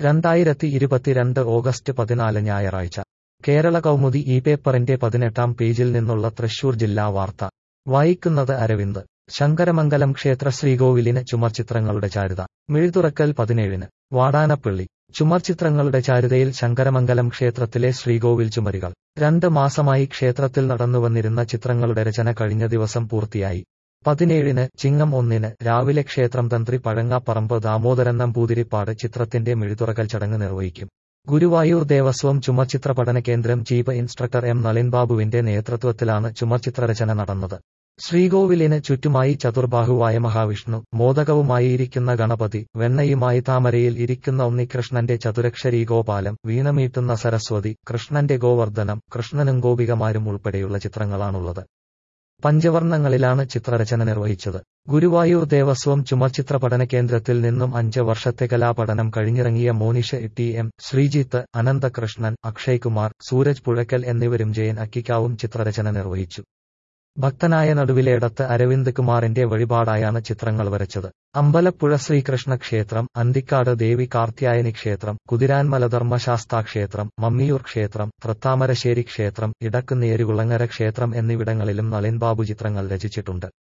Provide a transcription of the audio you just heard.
രണ്ടായിരത്തി ഇരുപത്തിരണ്ട് ഓഗസ്റ്റ് പതിനാല് ഞായറാഴ്ച കേരള കൗമുദി ഈ പേപ്പറിന്റെ പതിനെട്ടാം പേജിൽ നിന്നുള്ള തൃശൂർ ജില്ലാ വാർത്ത വായിക്കുന്നത് അരവിന്ദ് ശങ്കരമംഗലം ക്ഷേത്ര ശ്രീകോവിലിന് ചുമർചിത്രങ്ങളുടെ ചാരുത മിഴുതുറക്കൽ പതിനേഴിന് വാടാനപ്പള്ളി ചുമർചിത്രങ്ങളുടെ ചാരുതയിൽ ശങ്കരമംഗലം ക്ഷേത്രത്തിലെ ശ്രീകോവിൽ ചുമരുകൾ രണ്ട് മാസമായി ക്ഷേത്രത്തിൽ നടന്നുവന്നിരുന്ന ചിത്രങ്ങളുടെ രചന കഴിഞ്ഞ ദിവസം പൂർത്തിയായി പതിനേഴിന് ചിങ്ങം ഒന്നിന് രാവിലെ ക്ഷേത്രം തന്ത്രി പഴങ്ങാപ്പറമ്പ് ദാമോദരൻ നമ്പൂതിരിപ്പാട് ചിത്രത്തിന്റെ മിഴുതുറക്കൽ ചടങ്ങ് നിർവഹിക്കും ഗുരുവായൂർ ദേവസ്വം ചുമർചിത്ര പഠന കേന്ദ്രം ചീഫ് ഇൻസ്ട്രക്ടർ എം നളിൻബാബുവിന്റെ നേതൃത്വത്തിലാണ് ചുമർചിത്രരചന നടന്നത് ശ്രീകോവിലിന് ചുറ്റുമായി ചതുർബാഹുവായ മഹാവിഷ്ണു മോദകവുമായി ഇരിക്കുന്ന ഗണപതി വെണ്ണയുമായി താമരയിൽ ഇരിക്കുന്ന ഉണ്ണികൃഷ്ണന്റെ ചതുരക്ഷരി ഗോപാലം വീണമീട്ടുന്ന സരസ്വതി കൃഷ്ണന്റെ ഗോവർദ്ധനം കൃഷ്ണനും ഗോപികമാരും ഉൾപ്പെടെയുള്ള ചിത്രങ്ങളാണുള്ളത് പഞ്ചവർണ്ണങ്ങളിലാണ് ചിത്രരചന നിർവഹിച്ചത് ഗുരുവായൂർ ദേവസ്വം ചുമർചിത്ര പഠന കേന്ദ്രത്തിൽ നിന്നും അഞ്ച് വർഷത്തെ കലാപഠനം കഴിഞ്ഞിറങ്ങിയ മോനിഷ ടി എം ശ്രീജിത്ത് അനന്തകൃഷ്ണൻ അക്ഷയ്കുമാർ സൂരജ് പുഴക്കൽ എന്നിവരും ജയൻ അക്കിക്കാവും ചിത്രരചന നിർവഹിച്ചു ഭക്തനായ നടുവിലേടത്ത് അരവിന്ദ് കുമാറിന്റെ വഴിപാടായാണ് ചിത്രങ്ങൾ വരച്ചത് അമ്പലപ്പുഴ ശ്രീകൃഷ്ണ ക്ഷേത്രം അന്തിക്കാട് ദേവി കാർത്യായനി ക്ഷേത്രം കുതിരാൻമല ധർമ്മശാസ്താ ക്ഷേത്രം മമ്മിയൂർ ക്ഷേത്രം തൃത്താമരശ്ശേരി ക്ഷേത്രം ഇടക്കുന്നേരുകുളങ്ങര ക്ഷേത്രം എന്നിവിടങ്ങളിലും നളിൻബാബു ചിത്രങ്ങൾ രചിച്ചിട്ടുണ്ട്